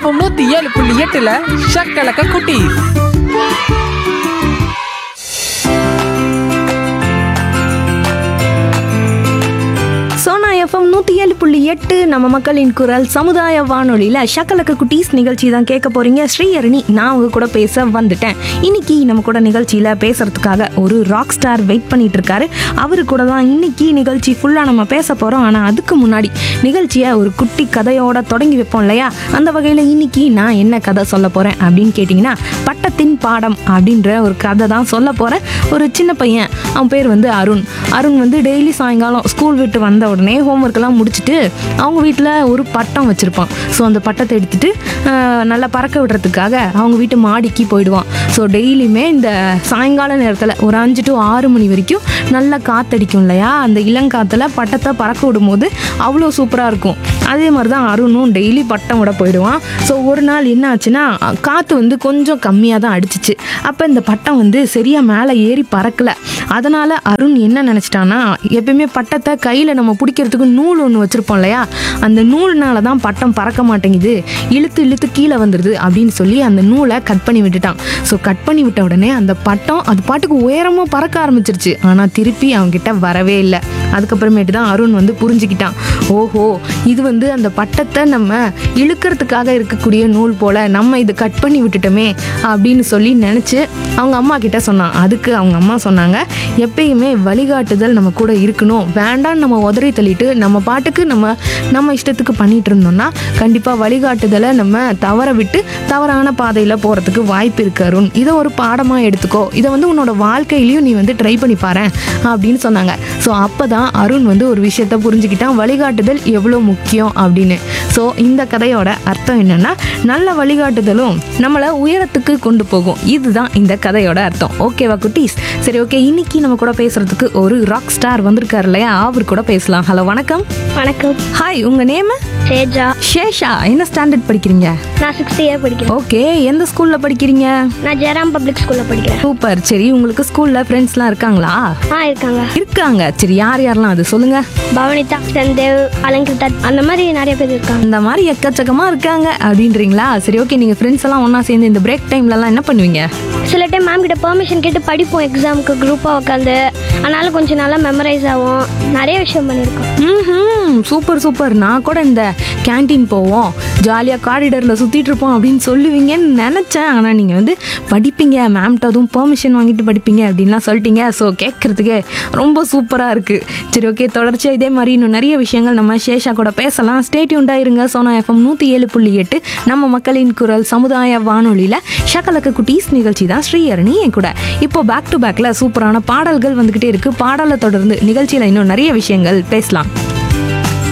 FM நூத்தி ஏழு புள்ளி எட்டுல ஷக்கலக்க குட்டி சோனா எஃப்எம் நூற்றி ஏழு புள்ளி எட்டு நம்ம மக்களின் குரல் சமுதாய வானொலியில் ஷக்கலக்க குட்டீஸ் நிகழ்ச்சி தான் கேட்க போறீங்க ஸ்ரீஹரணி நான் உங்க கூட பேச வந்துட்டேன் இன்னைக்கு நம்ம கூட நிகழ்ச்சியில் பேசுறதுக்காக ஒரு ராக் ஸ்டார் வெயிட் பண்ணிட்டு இருக்காரு அவரு கூட தான் இன்னைக்கு நிகழ்ச்சி ஃபுல்லாக நம்ம பேச போகிறோம் ஆனால் அதுக்கு முன்னாடி நிகழ்ச்சியை ஒரு குட்டி கதையோட தொடங்கி வைப்போம் இல்லையா அந்த வகையில் இன்னைக்கு நான் என்ன கதை சொல்ல போகிறேன் அப்படின்னு கேட்டிங்கன்னா பட்டத்தின் பாடம் அப்படின்ற ஒரு கதை தான் சொல்ல போகிறேன் ஒரு சின்ன பையன் அவன் பேர் வந்து அருண் அருண் வந்து டெய்லி சாயங்காலம் ஸ்கூல் விட்டு வந்த உடனே ஹோம்ஒர்க் எல்லாம் முடிச்சுட்டு அவங்க வீட்டில் ஒரு பட்டம் வச்சுருப்பான் ஸோ அந்த பட்டத்தை எடுத்துட்டு ஆஹ், நல்லா பறக்க விடுறதுக்காக அவங்க வீட்டு மாடிக்கு போயிடுவான் ஸோ டெய்லியுமே இந்த சாயங்கால நேரத்தில் ஒரு அஞ்சு டு ஆறு மணி வரைக்கும் நல்லா காத்தடிக்கும் இல்லையா அந்த இளங்காத்துல பட்டத்தை பறக்க விடும்போது அவ்வளோ சூப்பராக இருக்கும் அதே மாதிரி தான் அருணும் டெய்லி பட்டம் விட போயிடுவான் ஸோ ஒரு நாள் என்ன ஆச்சுன்னா காற்று வந்து கொஞ்சம் கம்மியாக தான் அடிச்சிச்சு அப்போ இந்த பட்டம் வந்து சரியாக மேலே ஏறி பறக்கல அதனால் அருண் என்ன நினச்சிட்டான்னா எப்பயுமே பட்டத்தை கையில் நம்ம பிடிக்கிறதுக்கு நூல் ஒன்று வச்சுருப்போம் இல்லையா அந்த நூல்னால தான் பட்டம் பறக்க மாட்டேங்குது இழுத்து இழுத்து கீழே வந்துடுது அப்படின்னு சொல்லி அந்த நூலை கட் பண்ணி விட்டுட்டான் ஸோ கட் பண்ணி விட்ட உடனே அந்த பட்டம் அது பாட்டுக்கு உயரமாக பறக்க ஆரம்பிச்சிருச்சு ஆனால் திருப்பி அவன்கிட்ட வரவே இல்லை அதுக்கப்புறமேட்டு தான் அருண் வந்து புரிஞ்சுக்கிட்டான் ஓஹோ இது வந்து அந்த பட்டத்தை நம்ம இழுக்கிறதுக்காக இருக்கக்கூடிய நூல் போல நம்ம இது கட் பண்ணி விட்டுட்டோமே அப்படின்னு சொல்லி நினச்சி அவங்க அம்மா கிட்ட சொன்னான் அதுக்கு அவங்க அம்மா சொன்னாங்க எப்பயுமே வழிகாட்டுதல் நம்ம கூட இருக்கணும் வேண்டாம் நம்ம உதறி தள்ளிட்டு நம்ம பாட்டுக்கு நம்ம நம்ம இஷ்டத்துக்கு பண்ணிட்டு இருந்தோம்னா கண்டிப்பாக வழிகாட்டுதலை நம்ம தவற விட்டு தவறான பாதையில் போகிறதுக்கு வாய்ப்பு இருக்கு அருண் இதை ஒரு பாடமாக எடுத்துக்கோ இதை வந்து உன்னோட வாழ்க்கையிலையும் நீ வந்து ட்ரை பண்ணி பாரு அப்படின்னு சொன்னாங்க ஸோ அப்போ தான் அருண் வந்து ஒரு விஷயத்த புரிஞ்சுக்கிட்டான் வழிகாட்டுதல் எவ்வளோ முக்கியம் அப்படின்னு ஸோ இந்த கதையோட அர்த்தம் என்னன்னா நல்ல வழிகாட்டுதலும் நம்மளை உயரத்துக்கு கொண்டு போகும் இதுதான் இந்த கதையோட அர்த்தம் ஓகேவா குட்டீஸ் சரி ஓகே இன்னைக்கு நம்ம கூட பேசுறதுக்கு ஒரு ராக் ஸ்டார் வந்திருக்காரு இல்லையா அவர் கூட பேசலாம் ஹலோ வணக்கம் வணக்கம் ஹாய் உங்க நேம் சேஜா ஷேஷா என்ன ஸ்டாண்டர்ட் படிக்கிறீங்க நான் சிக்ஸ்த் இயர் படிக்கிறேன் ஓகே எந்த ஸ்கூல்ல படிக்கிறீங்க நான் ஜெயராம் பப்ளிக் ஸ்கூலில் படிக்கிறேன் சூப்பர் சரி உங்களுக்கு ஸ்கூல்ல ஃப்ரெண்ட்ஸ்லாம் இருக்காங்களா ஆ இருக்காங்க இருக்காங்க சரி யார் யாரெல்லாம் அது சொல்லுங்க பவனிதா செந்தேவ் அலங்கிருதா அந்த மாதிரி நிறைய பேர் இருக்காங்க அந்த மாதிரி எக்கச்சக்கமா இருக்காங்க அப்படின்றீங்களா சரி ஓகே நீங்க ஃப்ரெண்ட்ஸ் எல்லாம் ஒண்ணா சேர்ந்து இந்த பிரேக் டைம்ல எல்லாம் என்ன பண்ணுவீங்க சில டைம் மேம் கிட்ட பெர்மிஷன் கேட்டு படிப்போம் எக்ஸாமுக்கு குரூப்பாக உட்காந்து அதனால கொஞ்சம் நல்லா மெமரைஸ் ஆகும் நிறைய விஷயம் பண்ணியிருக்கோம் ம் சூப்பர் சூப்பர் நான் கூட இந்த கேண்டீன் போவோம் ஜாலியாக காரிடரில் சுற்றிட்டு இருப்போம் அப்படின்னு சொல்லுவீங்கன்னு நினச்சேன் ஆனால் நீங்கள் வந்து படிப்பீங்க மேம்கிட்ட அதுவும் பெர்மிஷன் வாங்கிட்டு படிப்பீங்க அப்படின்லாம் சொல்லிட்டீங்க ஸோ கேட்குறதுக்கே ரொம்ப சூப்பராக இருக்குது சரி ஓகே தொடர்ச்சியாக இதே மாதிரி இன்னும் நிறைய விஷயங்கள் நம்ம சேஷா கூட பேசலாம் ஸ்டேட்யூண்டாக இருங்க சோனா எஃப்எம் நூற்றி ஏழு புள்ளி எட்டு நம்ம மக்களின் குரல் சமுதாய வானொலியில் ஷக்கலக்க குட்டீஸ் நிகழ்ச்சி தான் ஸ்ரீஹரணி என் கூட இப்போ பேக் டு பேக்கில் சூப்பரான பாடல்கள் வந்துக்கிட்டே இருக்குது பாடலை தொடர்ந்து நிகழ்ச்சியில் இன்னும் நிறைய விஷயங்கள் பேசலாம்